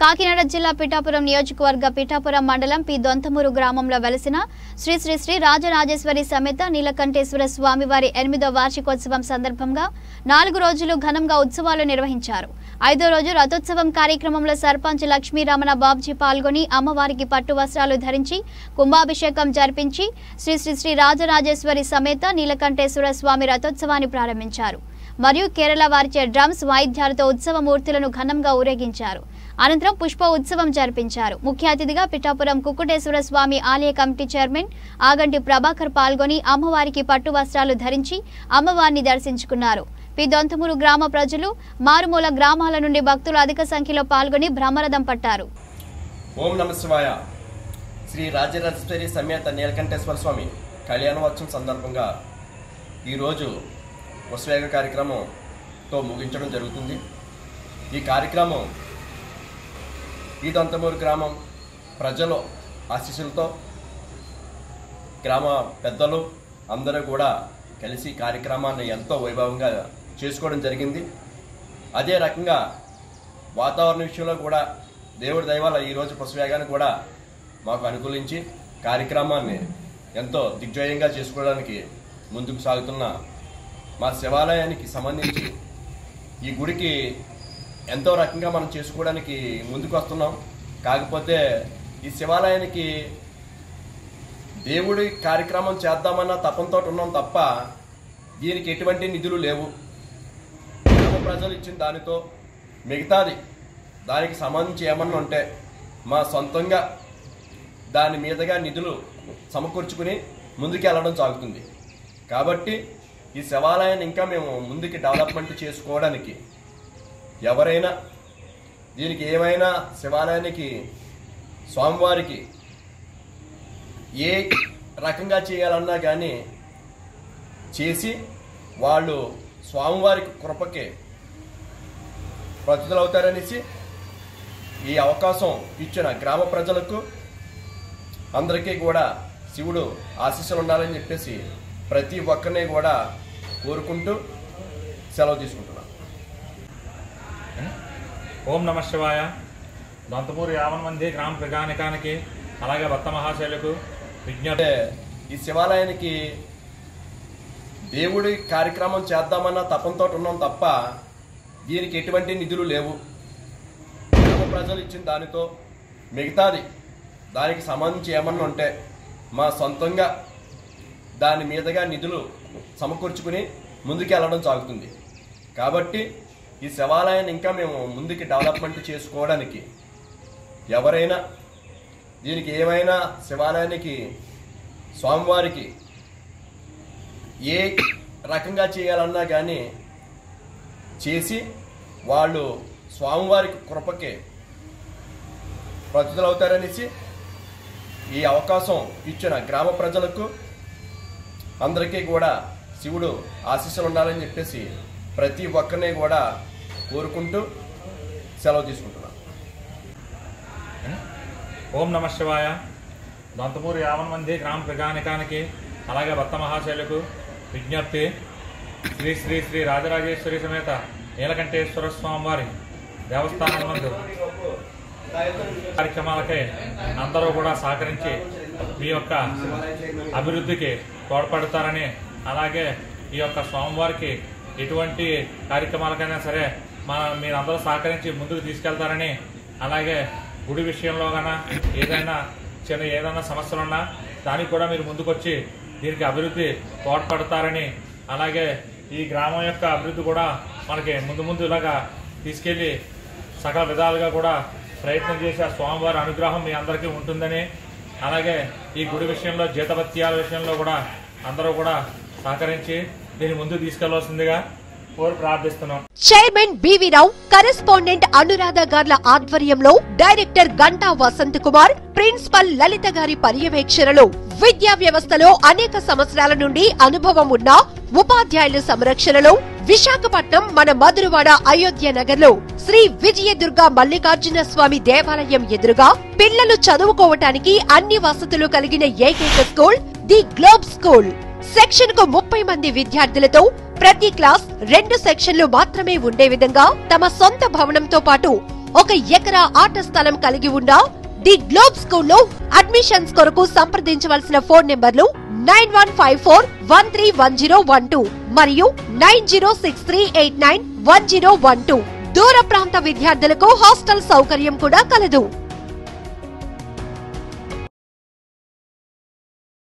కాకినాడ జిల్లా పిఠాపురం నియోజకవర్గ పిఠాపురం మండలం పి దొంతమూరు గ్రామంలో వెలసిన శ్రీ శ్రీ శ్రీ రాజరాజేశ్వరి సమేత నీలకంఠేశ్వర స్వామివారి ఎనిమిదో వార్షికోత్సవం సందర్భంగా నాలుగు రోజులు ఘనంగా ఉత్సవాలు నిర్వహించారు ఐదో రోజు రథోత్సవం కార్యక్రమంలో సర్పంచ్ లక్ష్మీ రమణ బాబ్జీ పాల్గొని అమ్మవారికి పట్టు వస్త్రాలు ధరించి కుంభాభిషేకం జరిపించి శ్రీ శ్రీ శ్రీ రాజరాజేశ్వరి సమేత నీలకంఠేశ్వర స్వామి రథోత్సవాన్ని ప్రారంభించారు మరియు కేరళ వారిచే డ్రమ్స్ వాయిద్యాలతో ఉత్సవ మూర్తులను ఘనంగా ఊరేగించారు అనంతరం పుష్ప ఉత్సవం జరిపించారు ముఖ్య అతిథిగా పిఠాపురం కుక్కుటేశ్వర స్వామి ఆలయ కమిటీ చైర్మన్ ఆగంటి ప్రభాకర్ పాల్గొని అమ్మవారికి పట్టు వస్త్రాలు ధరించి అమ్మవారిని దర్శించుకున్నారు పి దొంతమూరు గ్రామ ప్రజలు మారుమూల గ్రామాల నుండి భక్తులు అధిక సంఖ్యలో పాల్గొని బ్రహ్మరథం పట్టారు ఓం నమ శివాయ శ్రీ రాజరాజేశ్వరి సమేత నీలకంఠేశ్వర స్వామి కళ్యాణోత్సవం సందర్భంగా ఈరోజు ఉత్సవేగ కార్యక్రమంతో ముగించడం జరుగుతుంది ఈ కార్యక్రమం ఈ దొంతమూరు గ్రామం ప్రజలు ఆశీస్సులతో గ్రామ పెద్దలు అందరూ కూడా కలిసి ఈ కార్యక్రమాన్ని ఎంతో వైభవంగా చేసుకోవడం జరిగింది అదే రకంగా వాతావరణ విషయంలో కూడా దేవుడి దయవల్ల ఈరోజు పశువేగాన్ని కూడా మాకు అనుకూలించి కార్యక్రమాన్ని ఎంతో దిగ్విజయంగా చేసుకోవడానికి ముందుకు సాగుతున్న మా శివాలయానికి సంబంధించి ఈ గుడికి ఎంతో రకంగా మనం చేసుకోవడానికి ముందుకు వస్తున్నాం కాకపోతే ఈ శివాలయానికి దేవుడి కార్యక్రమం చేద్దామన్న తపంతో ఉన్నాం తప్ప దీనికి ఎటువంటి నిధులు లేవు గ్రామ ప్రజలు ఇచ్చిన దానితో మిగతాది దానికి సంబంధించి ఏమన్నా ఉంటే మా సొంతంగా దాని మీదుగా నిధులు సమకూర్చుకుని ముందుకు వెళ్ళడం సాగుతుంది కాబట్టి ఈ శివాలయాన్ని ఇంకా మేము ముందుకి డెవలప్మెంట్ చేసుకోవడానికి ఎవరైనా దీనికి ఏమైనా శివాలయానికి స్వామివారికి ఏ రకంగా చేయాలన్నా కానీ చేసి వాళ్ళు స్వామివారికి కృపకి ప్రతిదలవుతారనేసి ఈ అవకాశం ఇచ్చిన గ్రామ ప్రజలకు అందరికీ కూడా శివుడు ఆశీస్సులు ఉండాలని చెప్పేసి ప్రతి ఒక్కరిని కూడా కోరుకుంటూ సెలవు తీసుకుంటున్నాను ఓం నమ శివాయ దొంతమూరు యావన్ మంది గ్రామ ప్రజానికానికి అలాగే భక్త మహాశైలకు విజ్ఞప్తి అంటే ఈ శివాలయానికి దేవుడి కార్యక్రమం చేద్దామన్న తపంతో ఉన్నాం తప్ప దీనికి ఎటువంటి నిధులు లేవు గ్రామ ప్రజలు ఇచ్చిన దానితో మిగతాది దానికి సంబంధించి ఏమన్నా ఉంటే మా సొంతంగా దాని మీదుగా నిధులు సమకూర్చుకుని ముందుకు వెళ్ళడం సాగుతుంది కాబట్టి ఈ శివాలయాన్ని ఇంకా మేము ముందుకి డెవలప్మెంట్ చేసుకోవడానికి ఎవరైనా దీనికి ఏమైనా శివాలయానికి స్వామివారికి ఏ రకంగా చేయాలన్నా కానీ చేసి వాళ్ళు స్వామివారికి కృపకి ప్రతిదలవుతారనేసి ఈ అవకాశం ఇచ్చిన గ్రామ ప్రజలకు అందరికీ కూడా శివుడు ఆశీస్సులు ఉండాలని చెప్పేసి ప్రతి ఒక్కరిని కూడా కోరుకుంటూ సెలవు తీసుకుంటున్నాను ఓం నమ శివాయ దొంతమూరు యావన్ మంది గ్రామ ప్రజానికానికి అలాగే భక్త మహాశైలకు విజ్ఞప్తి శ్రీ శ్రీ శ్రీ రాజరాజేశ్వరి సమేత నీలకంఠేశ్వర స్వామి వారి దేవస్థానం నందు కార్యక్రమాలకై అందరూ కూడా సహకరించి మీ యొక్క అభివృద్ధికి తోడ్పడతారని అలాగే ఈ యొక్క స్వామివారికి ఎటువంటి కార్యక్రమాలకైనా సరే మా మీరందరూ సహకరించి ముందుకు తీసుకెళ్తారని అలాగే గుడి విషయంలో గానా ఏదైనా చిన్న ఏదైనా సమస్యలున్నా దానికి కూడా మీరు ముందుకొచ్చి దీనికి అభివృద్ధి తోడ్పడతారని అలాగే ఈ గ్రామం యొక్క అభివృద్ధి కూడా మనకి ముందు ముందు ఇలాగా తీసుకెళ్లి సకల విధాలుగా కూడా ప్రయత్నం చేసి ఆ స్వామివారి అనుగ్రహం మీ అందరికీ ఉంటుందని అలాగే ఈ గుడి విషయంలో జీతభత్యాల విషయంలో కూడా అందరూ కూడా సహకరించి దీన్ని ముందుకు తీసుకెళ్లవలసిందిగా కోరి ప్రార్థిస్తున్నాం chairman BV Rao correspondent Anuradha గార్ల ఆధ్వర్యంలో డైరెక్టర్ గంటా వసంత్ కుమార్ ప్రిన్సిపల్ లలిత గారి పర్యవేక్షణలో విద్యా వ్యవస్థలో అనేక సంవత్సరాల నుండి అనుభవం ఉన్న ఉపాధ్యాయుల సంరక్షణలో విశాఖపట్నం మన మధురవాడ అయోధ్య నగర్ లో శ్రీ విజయదుర్గ మల్లికార్జున స్వామి దేవాలయం ఎదురుగా పిల్లలు చదువుకోవటానికి అన్ని వసతులు కలిగిన ఏకైక school the Globe school section కు ముప్పై మంది విద్యార్థులతో ప్రతి క్లాస్ రెండు సెక్షన్లు మాత్రమే ఉండే విధంగా తమ సొంత భవనంతో పాటు ఒక ఎకరా ఆట స్థలం కలిగి ఉన్న ది గ్లోబ్ స్కూల్లో అడ్మిషన్స్ కొరకు సంప్రదించవలసిన ఫోన్ నెంబర్లు nine one five four one three one zero one two మరియు nine zero six three eight nine one zero one two దూర ప్రాంత విద్యార్థులకు హాస్టల్ సౌకర్యం కూడా కలదు